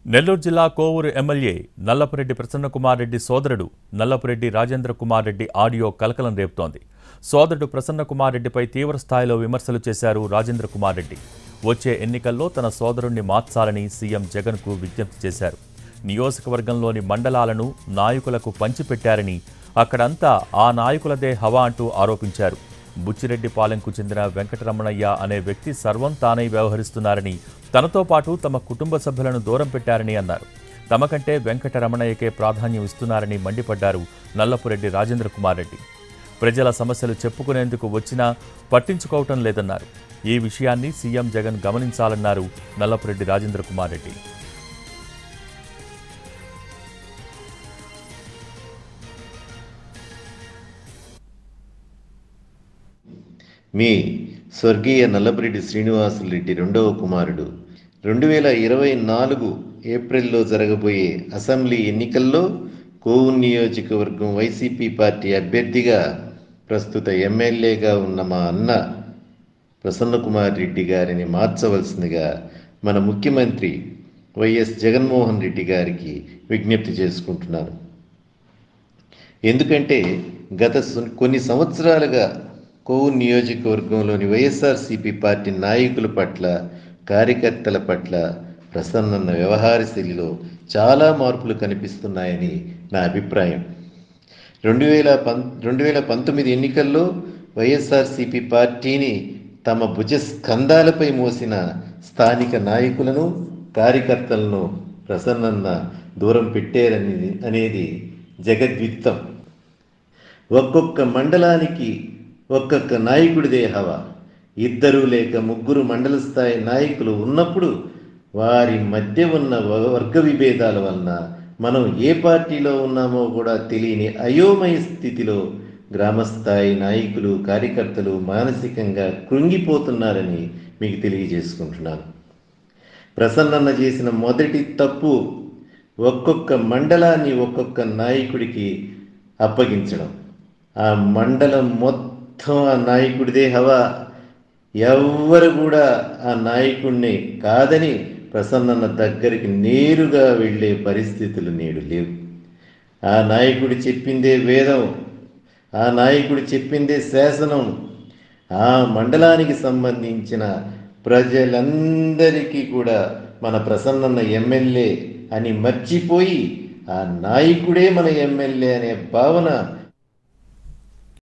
నెల్లూరు జిల్లా కోవూరు ఎమ్మెల్యే నల్లపురెడ్డి ప్రసన్నకుమార్ రెడ్డి సోదరుడు నల్లపురెడ్డి రాజేంద్ర కుమార్ రెడ్డి ఆడియో కలకలం రేపుతోంది సోదరుడు ప్రసన్నకుమార్ రెడ్డిపై తీవ్ర స్థాయిలో విమర్శలు చేశారు రాజేంద్ర కుమార్ రెడ్డి వచ్చే ఎన్నికల్లో తన సోదరుణ్ణి మార్చాలని సీఎం జగన్కు విజ్ఞప్తి చేశారు నియోజకవర్గంలోని మండలాలను నాయకులకు పంచిపెట్టారని అక్కడంతా ఆ నాయకులదే హవా అంటూ ఆరోపించారు బుచ్చిరెడ్డిపాలెంకు చెందిన వెంకటరమణయ్య అనే వ్యక్తి సర్వం తానై వ్యవహరిస్తున్నారని తనతో పాటు తమ కుటుంబ సభ్యులను దూరం పెట్టారని అన్నారు తమకంటే వెంకటరమణయ్యకే ప్రాధాన్యం ఇస్తున్నారని మండిపడ్డారు నల్లపురెడ్డి రాజేంద్ర కుమార్ రెడ్డి ప్రజల సమస్యలు చెప్పుకునేందుకు వచ్చినా పట్టించుకోవటం లేదన్నారు ఈ విషయాన్ని సీఎం జగన్ గమనించాలన్నారు నల్లపురెడ్డి రాజేంద్ర కుమార్ రెడ్డి మీ స్వర్గీయ నల్లపురెడ్డి శ్రీనివాసులరెడ్డి రెండవ కుమారుడు రెండు వేల ఇరవై నాలుగు ఏప్రిల్లో జరగబోయే అసెంబ్లీ ఎన్నికల్లో కోవు నియోజకవర్గం వైసీపీ పార్టీ అభ్యర్థిగా ప్రస్తుత ఎమ్మెల్యేగా ఉన్న మా అన్న ప్రసన్నకుమార్ రెడ్డి గారిని మార్చవలసిందిగా మన ముఖ్యమంత్రి వైఎస్ జగన్మోహన్ రెడ్డి గారికి విజ్ఞప్తి చేసుకుంటున్నాను ఎందుకంటే గత సు- కొన్ని సంవత్సరాలుగా కోవు నియోజకవర్గంలోని వైఎస్ఆర్సీపీ పార్టీ నాయకుల పట్ల కార్యకర్తల పట్ల ప్రసన్నన్న వ్యవహార శైలిలో చాలా మార్పులు కనిపిస్తున్నాయని నా అభిప్రాయం రెండు వేల పం రెండు వేల పంతొమ్మిది ఎన్నికల్లో వైఎస్ఆర్సీపీ పార్టీని తమ భుజ స్కంధాలపై మోసిన స్థానిక నాయకులను కార్యకర్తలను ప్రసన్నన్న దూరం పెట్టారని అనేది జగద్విత్తం ఒక్కొక్క మండలానికి ఒక్కొక్క నాయకుడిదే హవా ఇద్దరు లేక ముగ్గురు మండల స్థాయి నాయకులు ఉన్నప్పుడు వారి మధ్య ఉన్న వ- వర్గ విభేదాల వలన మనం ఏ పార్టీలో ఉన్నామో కూడా తెలియని అయోమయ స్థితిలో గ్రామస్థాయి నాయకులు కార్యకర్తలు మానసికంగా కృంగిపోతున్నారని మీకు తెలియజేసుకుంటున్నాను ప్రసన్నన్న చేసిన మొదటి తప్పు ఒక్కొక్క మండలాన్ని ఒక్కొక్క నాయకుడికి అప్పగించడం ఆ మండలం మొత్తం ఆ నాయకుడిదే హవా ఎవ్వరు కూడా ఆ నాయకుడిని కాదని ప్రసన్నన్న దగ్గరికి నేరుగా వెళ్ళే పరిస్థితులు నేడు లేవు ఆ నాయకుడు చెప్పిందే వేదం ఆ నాయకుడు చెప్పిందే శాసనం ఆ మండలానికి సంబంధించిన ప్రజలందరికీ కూడా మన ప్రసన్నన్న ఎమ్మెల్యే అని మర్చిపోయి ఆ నాయకుడే మన ఎమ్మెల్యే అనే భావన